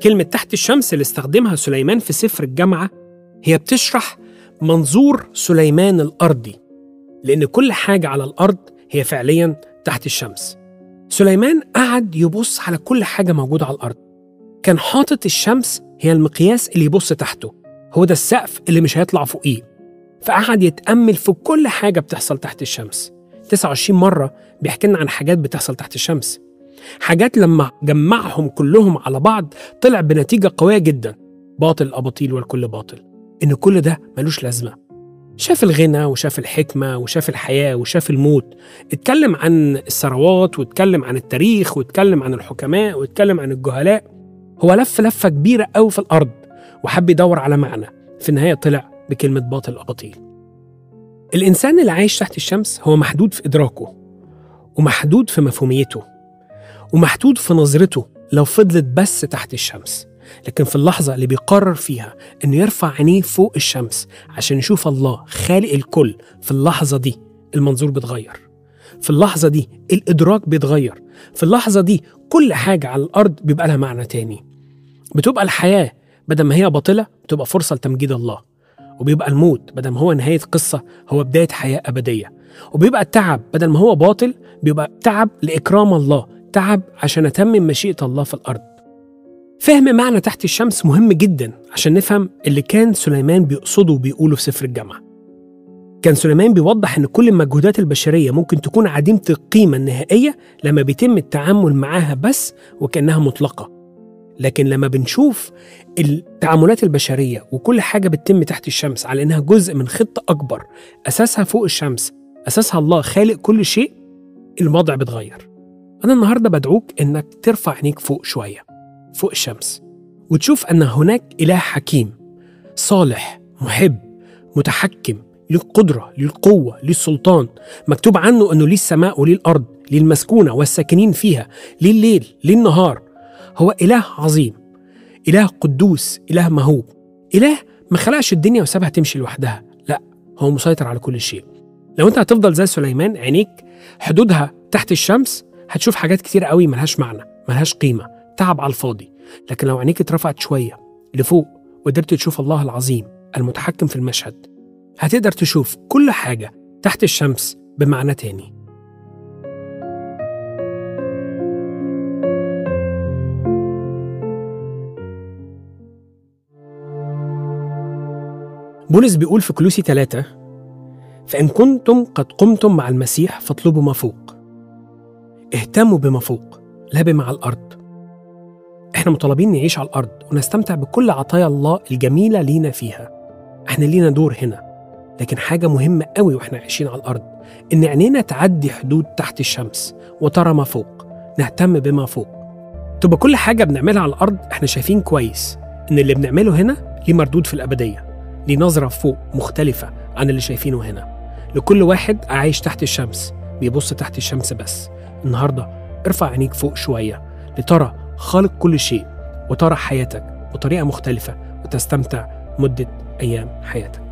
كلمة تحت الشمس اللي استخدمها سليمان في سفر الجامعة هي بتشرح منظور سليمان الأرضي لأن كل حاجة على الأرض هي فعليا تحت الشمس سليمان قعد يبص على كل حاجة موجودة على الأرض كان حاطط الشمس هي المقياس اللي يبص تحته هو ده السقف اللي مش هيطلع فوقيه فقعد يتأمل في كل حاجة بتحصل تحت الشمس 29 مرة بيحكي لنا عن حاجات بتحصل تحت الشمس حاجات لما جمعهم كلهم على بعض طلع بنتيجة قوية جدا باطل الأباطيل والكل باطل إن كل ده ملوش لازمة شاف الغنى وشاف الحكمة وشاف الحياة وشاف الموت اتكلم عن الثروات واتكلم عن التاريخ واتكلم عن الحكماء واتكلم عن الجهلاء هو لف لفة كبيرة قوي في الأرض وحب يدور على معنى في النهاية طلع بكلمة باطل الأباطيل الإنسان اللي عايش تحت الشمس هو محدود في إدراكه ومحدود في مفهوميته ومحدود في نظرته لو فضلت بس تحت الشمس لكن في اللحظة اللي بيقرر فيها إنه يرفع عينيه فوق الشمس عشان يشوف الله خالق الكل في اللحظة دي المنظور بيتغير في اللحظة دي الإدراك بيتغير في اللحظة دي كل حاجة على الأرض بيبقى لها معنى تاني بتبقى الحياة بدل ما هي باطلة بتبقى فرصة لتمجيد الله وبيبقى الموت بدل ما هو نهاية قصة هو بداية حياة أبدية وبيبقى التعب بدل ما هو باطل بيبقى تعب لإكرام الله تعب عشان أتمم مشيئة الله في الأرض فهم معنى تحت الشمس مهم جدا عشان نفهم اللي كان سليمان بيقصده وبيقوله في سفر الجامعة كان سليمان بيوضح ان كل المجهودات البشريه ممكن تكون عديمه القيمه النهائيه لما بيتم التعامل معاها بس وكانها مطلقه لكن لما بنشوف التعاملات البشريه وكل حاجه بتتم تحت الشمس على انها جزء من خطه اكبر اساسها فوق الشمس اساسها الله خالق كل شيء الوضع بيتغير انا النهارده بدعوك انك ترفع عينيك فوق شويه فوق الشمس وتشوف ان هناك اله حكيم صالح محب متحكم ليه القدرة ليه القوة ليه السلطان مكتوب عنه أنه ليه السماء وليه الأرض ليه المسكونة والساكنين فيها ليه الليل ليه النهار هو إله عظيم إله قدوس إله مهوب إله ما خلقش الدنيا وسابها تمشي لوحدها لا هو مسيطر على كل شيء لو أنت هتفضل زي سليمان عينيك حدودها تحت الشمس هتشوف حاجات كتير قوي ملهاش معنى ملهاش قيمة تعب على الفاضي لكن لو عينيك اترفعت شوية لفوق وقدرت تشوف الله العظيم المتحكم في المشهد هتقدر تشوف كل حاجة تحت الشمس بمعنى تاني بولس بيقول في كلوسي ثلاثة فإن كنتم قد قمتم مع المسيح فاطلبوا ما فوق اهتموا بما فوق لا بما على الأرض احنا مطالبين نعيش على الأرض ونستمتع بكل عطايا الله الجميلة لينا فيها احنا لينا دور هنا لكن حاجة مهمة قوي واحنا عايشين على الأرض إن عينينا تعدي حدود تحت الشمس وترى ما فوق نهتم بما فوق تبقى كل حاجة بنعملها على الأرض احنا شايفين كويس إن اللي بنعمله هنا ليه مردود في الأبدية ليه نظرة فوق مختلفة عن اللي شايفينه هنا لكل واحد عايش تحت الشمس بيبص تحت الشمس بس النهاردة ارفع عينيك فوق شوية لترى خالق كل شيء وترى حياتك بطريقة مختلفة وتستمتع مدة أيام حياتك